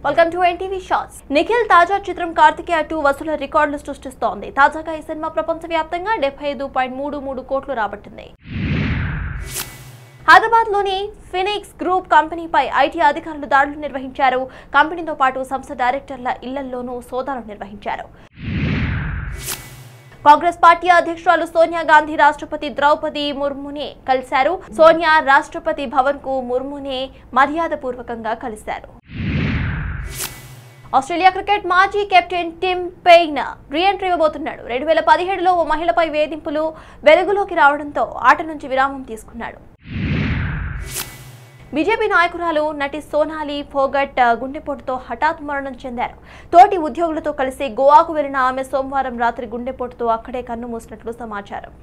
welcome to NTV shorts Nikhil తాజా చిత్రం Karthikeya two వసూల రికార్డులు సృష్టిస్తోంది తాజాగా ఈ సినిమా ప్రపంచవ్యాప్తంగా డెబ్బై ఐదు పాయింట్ మూడు మూడు కోట్లు రాబట్టింది హైదరాబాద్ లోని ఫినిక్స్ గ్రూప్ కంపెనీపై ఐటీ అధికారులు దాడులు నిర్వహించారు కంపెనీతో పాటు సంస్థ డైరెక్టర్ల ఇళ్లలోనూ సోదాలు నిర్వహించారు కాంగ్రెస్ పార్టీ అధ్యక్షురాలు సోనియా గాంధీ రాష్ట్రపతి ద్రౌపది ముర్ముని కలిశారు సోనియా రాష్ట్రపతి భవన్ కు ముర్ముని మర్యాదపూర్వకంగా కలిశారు ఆస్ట్రేలియా క్రికెట్ మాజీ కెప్టెన్ టిమ్ పెయిన్ రీఎంట్రీ ఇవ్వబోతున్నాడు రెండు వేల పదిహేడులో ఓ మహిళపై వేధింపులు వెలుగులోకి రావడంతో ఆట నుంచి విరామం తీసుకున్నాడు బీజేపీ నాయకురాలు నటి సోనాలి ఫోగట్ గుండెపోటుతో హఠాత్ మరణం చెందారు తోటి ఉద్యోగులతో కలిసి గోవాకు వెళ్లిన ఆమె సోమవారం రాత్రి గుండెపోటుతో అక్కడే కన్ను మూసినట్లు సమాచారం